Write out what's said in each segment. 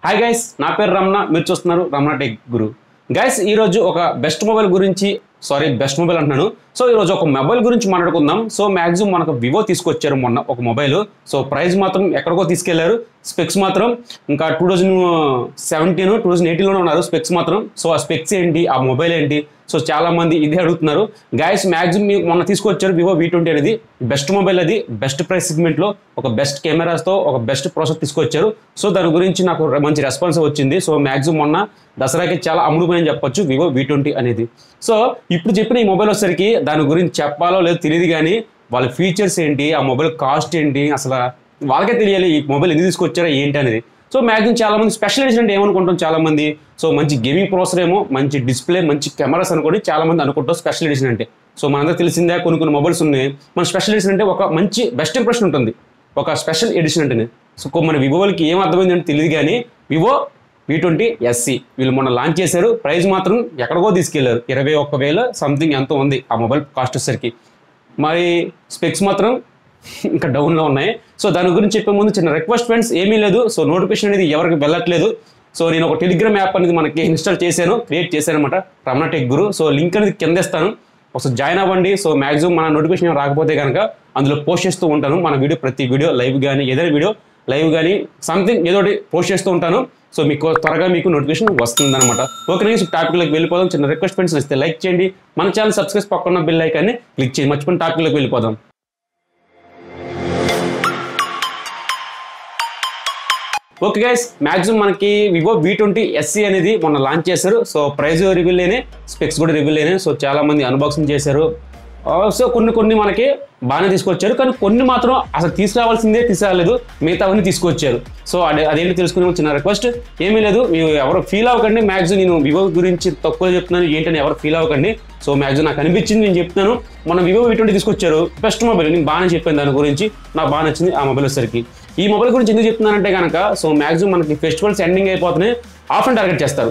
hi guys నా పేరు రమణ మీరు చూస్తున్నారు రమణ టెక్ గురు గైస్ ఈరోజు ఒక బెస్ట్ మొబైల్ గురించి సారీ బెస్ట్ మొబైల్ అంటున్నాను సో ఈరోజు ఒక మొబైల్ గురించి మాట్లాడుకుందాం సో మ్యాక్సిమం మనకు వివో తీసుకొచ్చారు మొన్న ఒక మొబైల్ సో ప్రైస్ మాత్రం ఎక్కడికో తీసుకెళ్లారు స్పెక్స్ మాత్రం ఇంకా two thousand seventeen two thousand ఎయిటీన్లోనే ఉన్నారు స్పెక్స్ మాత్రం సో ఆ స్పెక్స్ ఏంటి ఆ మొబైల్ ఏంటి సో చాలా మంది ఇదే అడుగుతున్నారు గాయస్ మ్యాక్సిమం మీకు మొన్న తీసుకొచ్చారు వివో వి ట్వంటీ అనేది బెస్ట్ మొబైల్ అది బెస్ట్ ప్రైస్ సెగ్మెంట్లో ఒక బెస్ట్ కెమెరాస్తో ఒక బెస్ట్ ప్రాసెస్ తీసుకొచ్చారు సో దాని గురించి నాకు మంచి రెస్పాన్స్ వచ్చింది సో మ్యాక్సిమం మొన్న దసరాకి చాలా అమ్ముడుపోయిందని చెప్పొచ్చు వివో వి ట్వంటీ అనేది సో ఇప్పుడు చెప్పిన ఈ మొబైల్ వచ్చేసరికి దాని గురించి చెప్పాలో లేదో తెలియదు కానీ వాళ్ళ ఫీచర్స్ ఏంటి ఆ మొబైల్ కాస్ట్ ఏంటి అసలు వాళ్ళకే తెలియాలి ఈ మొబైల్ ఎందుకు తీసుకొచ్చారో ఏంటి అనేది సో మ్యాక్సిమం చాలా మంది స్పెషల్ ఎడిషన్ అంటే ఏమనుకుంటాం చాలా మంది సో మంచి గేమింగ్ ప్రాసెసర్ ఏమో మంచి డిస్ప్లే మంచి కెమెరాస్ అనుకోని చాలా మంది అనుకుంటాం స్పెషల్ ఎడిషన్ అంటే సో మనందరూ తెలిసిందే కొన్ని కొన్ని మొబైల్స్ ఉన్నాయి మన స్పెషల్ ఎడిషన్ అంటే ఒక మంచి బెస్ట్ ఇంప్రెషన్ ఉంటుంది ఒక స్పెషల్ ఎడిషన్ అంటేనే సో కొ- మన వివో వాళ్ళకి ఏం అర్థమైంది అంటే తెలియదు కానీ వివో వి ట్వంటీ ఎస్సీ వీళ్ళు మొన్న లాంచ్ చేశారు ప్రైస్ మాత్రం ఎక్కడికో తీసుకెళ్లారు ఇరవై ఒక్క వేల సంథింగ్ ఎంతో ఉంది ఆ మొబైల్ కాస్ట్ వచ్చేసరికి మరి స్పెక్స్ మాత్రం ఇంకా డౌన్లో ఉన్నాయి సో దాని గురించి చెప్పే ముందు చిన్న రిక్వెస్ట్ ఫ్రెండ్స్ ఏమీ లేదు సో నోటిఫికేషన్ అనేది ఎవరికి వెళ్ళట్లేదు సో నేను ఒక టెలిగ్రామ్ యాప్ అనేది మనకి ఇన్స్టాల్ చేశాను క్రియేట్ చేశాను అనమాట Ramana tech Guru so link అనేది కింద ఇస్తాను ఒకసారి జాయిన్ అవ్వండి సో మాక్సిమం మన నోటిఫికేషన్ రాకపోతే కనుక అందులో పోస్ట్ చేస్తూ ఉంటాను మన వీడియో ప్రతి వీడియో లైవ్ కానీ ఏదైనా వీడియో లైవ్ కానీ సంథింగ్ ఏదో ఒకటి పోస్ట్ చేస్తూ ఉంటాను సో మీకు త్వరగా మీకు నోటిఫికేషన్ వస్తుంది అనమాట ఓకే నెక్స్ట్ టాపిక్లోకి వెళ్ళిపోదాం చిన్న రిక్వెస్ట్ ఫ్రెండ్స్ ఇస్తే లైక్ చేయండి మన ఛానల్ సబ్స్క్రైబ్ పక్కన బిల్ ఐకాన్ని క్లిక్ చేయండి మర్చిపోయిన టాపిక్లోకి వెళ్ళిపోదాం ఓకే గైస్ మాక్సిమం మనకి వివో వి ట్వంటీ ఎస్సీ అనేది మొన్న లాంచ్ చేశారు సో ప్రైస్ రివీల్ అయినాయి స్పెక్స్ కూడా రివీల్ అయినాయి సో చాలా మంది అన్బాక్సింగ్ చేశారు ఆ, సో కొన్ని కొన్ని మనకి బాగానే తీసుకొచ్చారు కానీ కొన్ని మాత్రం అసలు తీసుకురావాల్సిందే తీసుకురాలేదు మిగతావన్నీ తీసుకొచ్చారు సో అదే అదేంటి తెలుసుకునే చిన్న రిక్వెస్ట్ ఏమీ లేదు మీరు ఎవరు ఫీల్ అవ్వకండి మ్యాక్సిమం నేను వివో గురించి తక్కువ చెప్తున్నాను ఏంటని ఎవరు ఫీల్ అవ్వకండి సో మ్యాక్సిమం నాకు అనిపించింది నేను చెప్తున్నాను మన వివో వి ట్వంటీ తీసుకొచ్చారు బెస్ట్ మొబైల్ నేను బాగానే చెప్పాను దాని గురించి నాకు బాగా నచ్చింది ఆ మొబైల్ వచ్చేసరికి ఈ మొబైల్ గురించి ఎందుకు చెప్తున్నానంటే కనుక సో మ్యాక్సిమం మనకి ఫెస్టివల్స్ ఎండింగ్ అయిపోతున్నాయి ఆఫ్ అండ్ టార్గెట్ చేస్తారు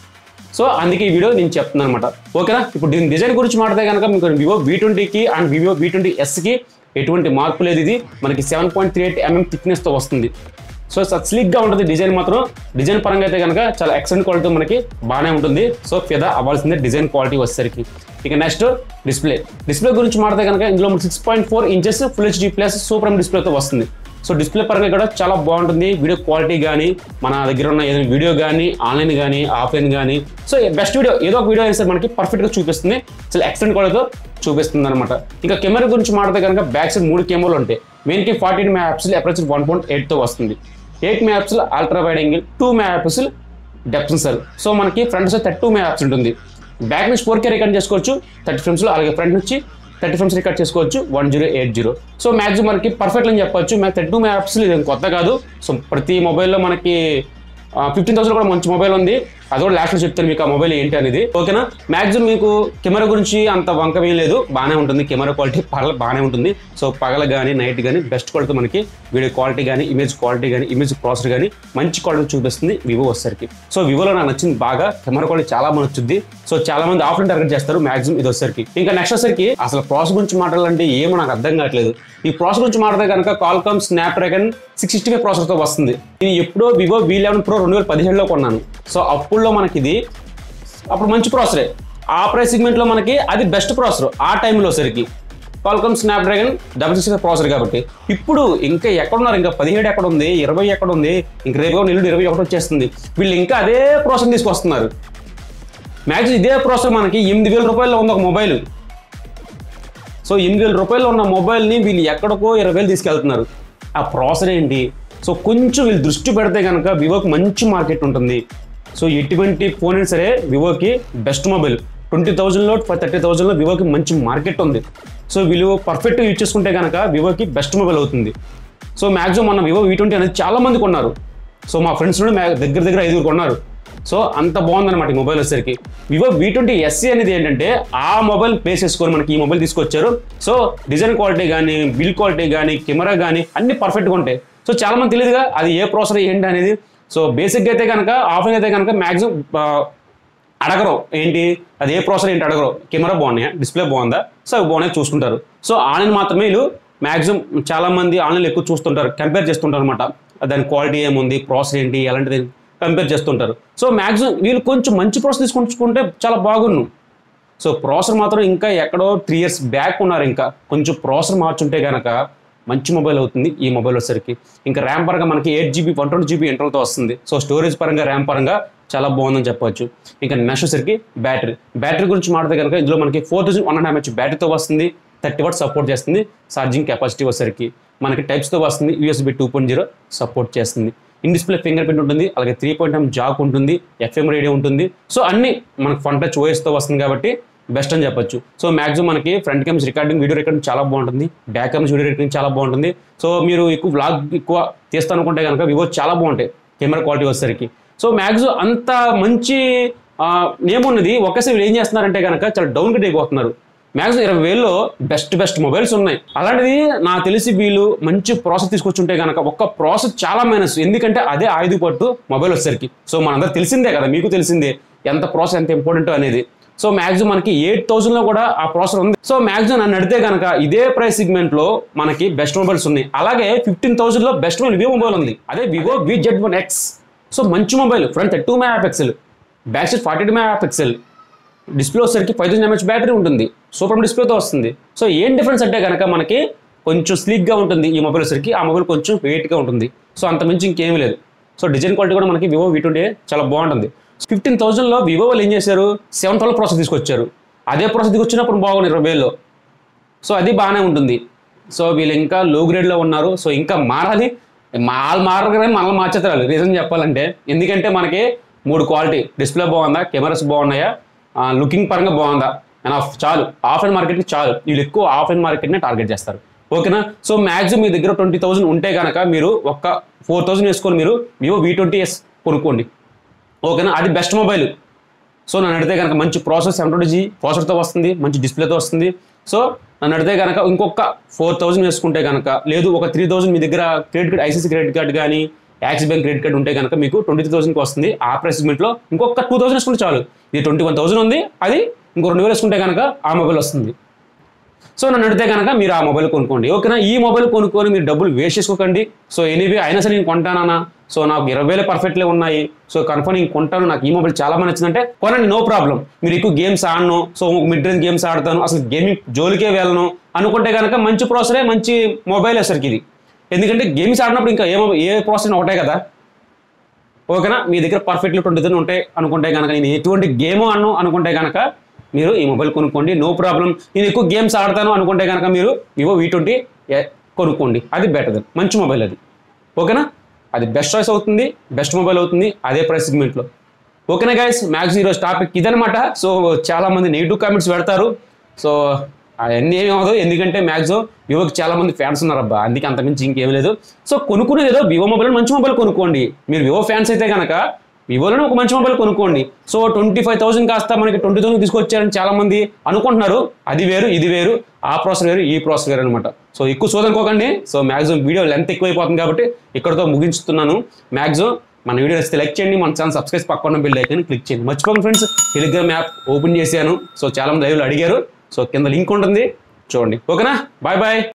సో అందుకే ఈ వీడియో నేను చెప్తున్నాను అనమాట ఓకేనా ఇప్పుడు దీని డిజైన్ గురించి మాట్లాడితే కనుక మీకు వివో వి ట్వంటీకి అండ్ వివో వి ట్వంటీ ఎస్కి ఎటువంటి మార్పు లేదు ఇది మనకి seven point three eight mm థిక్నెస్తో వస్తుంది సో స్లీక్గా ఉంటుంది డిజైన్ మాత్రం డిజైన్ పరంగా అయితే కనుక చాలా ఎక్సలెంట్ క్వాలిటీ మనకి బాగానే ఉంటుంది సో ఫిదా అవ్వాల్సిందే డిజైన్ క్వాలిటీ వచ్చేసరికి ఇక నెక్స్ట్ డిస్ప్లే డిస్ప్లే గురించి మాట్లాడితే కనుక ఇందులో six point four inches full HD plus super డిస్ప్లేతో వస్తుంది సో డిస్ప్లే పరంగా కూడా చాలా బాగుంటుంది వీడియో క్వాలిటీ కానీ మన దగ్గర ఉన్న ఏదైనా వీడియో కానీ ఆన్లైన్ కానీ ఆఫ్లైన్ కానీ సో బెస్ట్ వీడియో ఏదో ఒక వీడియో అయితే సరే మనకి పర్ఫెక్ట్గా చూపిస్తుంది అసలు ఎక్సలెంట్ క్వాలిటీతో చూపిస్తుంది అనమాట ఇంకా కెమెరా గురించి మాట్లాడితే కనుక బ్యాక్ సైడ్ మూడు కెమెరాలు ఉంటాయి మెయిన్కి forty eight megapixel aperture one point ఎయిట్తో వస్తుంది eight megapixel ultra wide angle two megapixel depth sensor so మనకి front side thirty two megapixel ఉంటుంది బ్యాక్ నుంచి ఫోర్ కే రికార్డ్ చేసుకోవచ్చు థర్టీ ఫ్రేమ్స్లో అలాగే ఫ్రంట్ నుంచి thirty frames record చేసుకోవచ్చు one zero eight zero so maximum మనకి perfect అని చెప్పొచ్చు max thirty two megapixel ఇది కొత్త కాదు సో ప్రతి మొబైల్లో మనకి ఫిఫ్టీన్ థౌసండ్ కూడా మంచి మొబైల్ ఉంది అది కూడా లాస్ట్లో చెప్తాను మీకు ఆ మొబైల్ ఏంటి అనేది ఓకేనా మాక్సిమం మీకు కెమెరా గురించి అంత వంక ఏం లేదు బాగానే ఉంటుంది కెమెరా క్వాలిటీ పగల బాగానే ఉంటుంది సో పగల కానీ నైట్ కానీ బెస్ట్ క్వాలిటీ మనకి వీడియో క్వాలిటీ కానీ ఇమేజ్ క్వాలిటీ కానీ ఇమేజ్ ప్రాసెసర్ కానీ మంచి క్వాలిటీ చూపిస్తుంది వివో వచ్చేసరికి సో వివోలో నాకు నచ్చింది బాగా కెమెరా క్వాలిటీ చాలా బాగా నచ్చుద్ది సో చాలా మంది ఆఫ్లైన్ టార్గెట్ చేస్తారు మాక్సిమం ఇది వచ్చేసరికి ఇంకా నెక్స్ట్ వచ్చేసరికి అసలు ప్రాసెస్ గురించి మాట్లాడాలంటే ఏమో నాకు అర్థం కావట్లేదు ఈ ప్రాసెస్ గురించి మాట్లాడితే కనుక Qualcomm Snapdragon six sixty five ప్రాసెసర్తో వస్తుంది ఇది ఎప్పుడో వివో వి లెవెన్ ప్రో రెండు వేల పదిహేడులో కొన్నాను సో అప్పుడులో మనకి ఇది అప్పుడు మంచి ప్రాసెసరే ఆ ప్రైస్ సెగ్మెంట్లో మనకి అది బెస్ట్ ప్రాసెసర్ ఆ టైంలో సరికి Qualcomm Snapdragon double six processor కాబట్టి ఇప్పుడు ఇంకా ఎక్కడున్నారు ఇంకా పదిహేడు ఎక్కడ ఉంది ఇరవై ఎక్కడ ఉంది ఇంక రేపు నిల్లు ఇరవై ఒకటి వచ్చేస్తుంది వీళ్ళు ఇంకా అదే ప్రాసెసర్ తీసుకొస్తున్నారు మ్యాక్సిమం ఇదే ప్రాసెసర్ మనకి ఎనిమిది వేల రూపాయల్లో ఉంది ఒక మొబైల్ సో ఎనిమిది వేల రూపాయలు ఉన్న మొబైల్ని వీళ్ళు ఎక్కడికో ఇరవై వేలు తీసుకెళ్తున్నారు ఆ ప్రాసెసర్ ఏంటి సో కొంచెం వీళ్ళు దృష్టి పెడితే కనుక వివోకి మంచి మార్కెట్ ఉంటుంది సో ఎటువంటి ఫోన్ అయినా సరే వివోకి బెస్ట్ మొబైల్ ట్వంటీ థౌజండ్లో థర్టీ థౌజండ్లో వివోకి మంచి మార్కెట్ ఉంది సో వీళ్ళు పర్ఫెక్ట్గా యూజ్ చేసుకుంటే కనుక వివోకి బెస్ట్ మొబైల్ అవుతుంది సో మ్యాక్సిమం మన వివో వి ట్వంటీ అనేది చాలా మంది కొన్నారు సో మా ఫ్రెండ్స్ నుండి మ్యా- దగ్గర దగ్గర ఐదుగురు కొన్నారు సో అంత బాగుందన్నమాట ఈ మొబైల్ వచ్చేసరికి వివో వి ట్వంటీ ఎస్సీ అనేది ఏంటంటే ఆ మొబైల్ ప్లేస్ చేసుకొని మనకి ఈ మొబైల్ తీసుకొచ్చారు సో డిజైన్ క్వాలిటీ కానీ బిల్ క్వాలిటీ కానీ కెమెరా కానీ అన్ని పర్ఫెక్ట్గా ఉంటాయి సో చాలా మంది తెలియదుగా అది ఏ ప్రాసెసర్ ఏంటి అనేది సో బేసిక్గా అయితే కనుక ఆఫ్లైన్ అయితే కనుక మ్యాక్సిమం అడగరు ఏంటి అది ఏ ప్రాసెసర్ ఏంటి అడగరు కెమెరా బాగున్నాయా డిస్ప్లే బాగుందా సో అవి బాగున్నాయి చూసుకుంటారు సో ఆన్లైన్ మాత్రమే వీళ్ళు మ్యాక్సిమం చాలా మంది ఆన్లైన్ ఎక్కువ చూస్తుంటారు కంపేర్ చేస్తుంటారు అనమాట దాని క్వాలిటీ ఏముంది ప్రాసెస్ ఏంటి ఎలాంటిది కంపేర్ చేస్తుంటారు సో మ్యాక్సిమం వీళ్ళు కొంచెం మంచి ప్రాసెస్ తీసుకుంటే చాలా బాగున్ను సో ప్రాసెసర్ మాత్రం ఇంకా ఎక్కడో త్రీ ఇయర్స్ బ్యాక్ ఉన్నారు ఇంకా కొంచెం ప్రాసెసర్ మార్చుంటే కనుక మంచి మొబైల్ అవుతుంది ఈ మొబైల్ వచ్చేసరికి ఇంకా ర్యామ్ పరంగా మనకి eight GB one twenty GB ఇంటర్నల్తో వస్తుంది సో స్టోరేజ్ పరంగా ర్యామ్ పరంగా చాలా బాగుందని చెప్పొచ్చు ఇంకా నెక్స్ట్ వచ్చేసరికి బ్యాటరీ బ్యాటరీ గురించి మాట్లాడితే కనుక ఇందులో మనకి four thousand one and mAh బ్యాటరీతో వస్తుంది థర్టీ వాట్ సపోర్ట్ చేస్తుంది ఛార్జింగ్ కెపాసిటీ వచ్చేసరికి మనకి టైప్స్తో వస్తుంది USB two point zero support చేస్తుంది ఇన్ డిస్ప్లే ఫింగర్ ప్రింట్ ఉంటుంది అలాగే త్రీ పాయింట్ ఎం జాక్ ఉంటుంది ఎఫ్ఎం రేడియో ఉంటుంది సో అన్ని మనకి ఫ్రంట్ టచ్ ఓఎస్తో వస్తుంది కాబట్టి బెస్ట్ అని చెప్పొచ్చు సో మాక్సిమం మనకి front cams recording video recording చాలా బాగుంటుంది బ్యాక్ కెమ్స్ వీడియో రికార్డింగ్ చాలా బాగుంటుంది సో మీరు ఎక్కువ వ్లాగ్ ఎక్కువ తీస్తాను అనుకుంటే కనుక వివో చాలా బాగుంటాయి కెమెరా క్వాలిటీ వచ్చేసరికి సో మ్యాక్సిమం అంత మంచి నేమ్ ఉన్నది ఒకేసారి వీళ్ళు ఏం చేస్తున్నారంటే కనుక చాలా డౌన్ గ్రేడ్ అయిపోతున్నారు మ్యాక్సిమం ఇరవై వేల్లో బెస్ట్ బెస్ట్ మొబైల్స్ ఉన్నాయి అలాంటిది నాకు తెలిసి వీళ్ళు మంచి ప్రాసెస్ తీసుకొచ్చుంటే కనుక ఒక్క ప్రాసెస్ చాలా మైనస్ ఎందుకంటే అదే ఆయుధ పట్టు మొబైల్ వచ్చేసరికి సో మనందరూ తెలిసిందే కదా మీకు తెలిసిందే ఎంత ప్రాసెస్ ఎంత ఇంపార్టెంట్ అనేది సో మ్యాక్సిమం మనకి ఎయిట్ థౌసండ్ లో కూడా ఆ ప్రాసెసర్ ఉంది సో మ్యాక్సిమం నన్ను అడిగితే కనుక ఇదే ప్రైస్ సెగ్మెంట్ లో మనకి బెస్ట్ మొబైల్స్ ఉన్నాయి అలాగే ఫిఫ్టీన్ థౌసండ్ లో బెస్ట్ మొబైల్ వివో మొబైల్ ఉంది అదే Vivo V Z one X so మంచి mobile front two megapixel back side forty two megapixel display వచ్చేసరికి ఫైవ్ థౌసండ్ ఎంహెచ్ బ్యాటరీ ఉంటుంది సూపర్ డిస్ప్లేతో వస్తుంది సో ఏం డిఫరెన్స్ అంటే కనుక మనకి కొంచెం స్లీక్గా ఉంటుంది ఈ మొబైల్ వచ్చేసరికి ఆ మొబైల్ కొంచెం వెయిట్గా ఉంటుంది సో అంత మించి ఇంకేమీ లేదు సో డిజైన్ క్వాలిటీ కూడా మనకి వివో వి ట్వంటీ చాలా బాగుంటుంది ఫిఫ్టీన్ థౌసండ్లో వివో వాళ్ళు ఏం చేశారు సెవెన్ ట్వెల్వ్ ప్రాసెస్ తీసుకొచ్చారు అదే ప్రాసెస్ తీసుకొచ్చినప్పుడు బాగుంది ఇరవై వేల్లో సో అది బాగానే ఉంటుంది సో వీళ్ళు ఇంకా లో గ్రేడ్లో ఉన్నారు సో ఇంకా మారాలి మాల్ మారగానే మనల్ని మార్చేతారు రీజన్ చెప్పాలంటే ఎందుకంటే మనకి మూడు క్వాలిటీ డిస్ప్లే బాగుందా కెమెరాస్ బాగున్నాయా లుకింగ్ పరంగా బాగుందా అండ్ ఆఫ్ చాలు ఆఫ్ అండ్ మార్కెట్కి చాలు వీళ్ళు ఎక్కువ ఆఫ్ అండ్ మార్కెట్నే టార్గెట్ చేస్తారు ఓకేనా సో మ్యాక్సిమం మీ దగ్గర ట్వంటీ థౌసండ్ ఉంటే కనుక మీరు ఒక్క ఫోర్ థౌసండ్ వేసుకొని మీరు వివో వి ట్వంటీ ఎస్ కొనుక్కోండి ఓకేనా అది బెస్ట్ మొబైల్ సో నన్ను అడిగితే కనుక మంచి ప్రాసెస్ సెవెన్ ట్వంటీ జీ ప్రాసెసర్తో వస్తుంది మంచి డిస్ప్లేతో వస్తుంది సో నన్ను అడిగితే కనుక ఇంకొక ఫోర్ థౌసండ్ వేసుకుంటే కనుక లేదు ఒక త్రీ థౌసండ్ మీ దగ్గర credit card ICC credit card కానీ యాక్సిస్ బ్యాంక్ క్రెడిట్ కార్డ్ ఉంటే కనుక మీకు ట్వంటీ త్రీ థౌసండ్కి వస్తుంది ఆ ప్రైస్ సెగ్మెంట్లో ఇంకొక టూ థౌసండ్ వేసుకుంటే చాలు ఇది ట్వంటీ వన్ థౌసండ్ ఉంది అది ఇంకో రెండు వేలు వేసుకుంటే కనుక ఆ మొబైల్ వస్తుంది సో నన్ను అడిగితే కనుక మీరు ఆ మొబైల్ కొనుక్కోండి ఓకేనా ఈ మొబైల్ కొనుక్కొని మీరు డబ్బులు వేస్ట్ చేసుకోకండి సో ఎనీవే అయినా సరే నేను కొంటానా సో నాకు ఇరవై వేలు పర్ఫెక్ట్లే ఉన్నాయి సో కన్ఫర్మ్ నేను కొంటాను నాకు ఈ మొబైల్ చాలా బాగా నచ్చిందంటే కొనండి నో ప్రాబ్లం మీరు ఎక్కువ గేమ్స్ ఆడను సో మిడ్ రేంజ్ గేమ్స్ ఆడతాను అసలు గేమింగ్ జోలికే వెళ్ళను అనుకుంటే కనుక మంచి ప్రాసెసరే మంచి మొబైల్ అసలుకి ఇది ఎందుకంటే గేమ్స్ ఆడినప్పుడు ఇంకా ఏ మొబైల్- ఏ ప్రాసెస్ ఒకటే కదా ఓకేనా మీ దగ్గర పర్ఫెక్ట్లీ ట్వంటీ థౌసండ్ ఉంటాయి అనుకుంటే కనుక నేను ఎటువంటి గేమ్ ఆడను అనుకుంటే కనుక మీరు ఈ మొబైల్ కొనుక్కోండి నో ప్రాబ్లం నేను ఎక్కువ గేమ్స్ ఆడతాను అనుకుంటే కనుక మీరు వివో వి ట్వంటీ కొనుక్కోండి అది బెటర్ మంచి మొబైల్ అది ఓకేనా అది బెస్ట్ చాయిస్ అవుతుంది బెస్ట్ మొబైల్ అవుతుంది అదే ప్రైస్ సెగ్మెంట్లో ఓకేనా గైస్ మ్యాక్స్ ఈరోజు టాపిక్ ఇదనమాట సో చాలా మంది నెగిటివ్ కామెంట్స్ పెడతారు సో అవన్నీ ఏమి అవ్వదు ఎందుకంటే మ్యాక్సిమం వివోకి చాలా మంది ఫ్యాన్స్ ఉన్నారు అబ్బా అందుకే అంతమించి ఇంకేం లేదు సో కొనుక్కునేది ఏదో వివో మొబైల్ మంచి మొబైల్ కొనుక్కోండి మీరు వివో ఫ్యాన్స్ అయితే కనుక వివోలోనే ఒక మంచి మొబైల్ కొనుక్కోండి సో ట్వంటీ ఫైవ్ థౌసండ్ కాస్త మనకి ట్వంటీ థౌసండ్ తీసుకొచ్చారని చాలా మంది అనుకుంటున్నారు అది వేరు ఇది వేరు ఆ ప్రాసెస్ వేరు ఈ ప్రాసెస్ వేరు అనమాట సో ఎక్కువ చూదనుకోకండి సో మ్యాక్సిమం వీడియో లెంత్ ఎక్కువైపోతుంది కాబట్టి ఇక్కడతో ముగించుతున్నాను మ్యాక్సిమం మన వీడియో నచ్చితే లైక్ చేయండి మన ఛానల్ సబ్స్క్రైబ్ పక్కన బిల్ ఐకన్ క్లిక్ చేయండి మర్చిపోకండి ఫ్రెండ్స్ టెలిగ్రామ్ యాప్ ఓపెన్ చేశాను సో చాలా మంది లైవ్లో అడిగారు సో కింద లింక్ ఉంటుంది చూడండి ఓకేనా బాయ్ బాయ్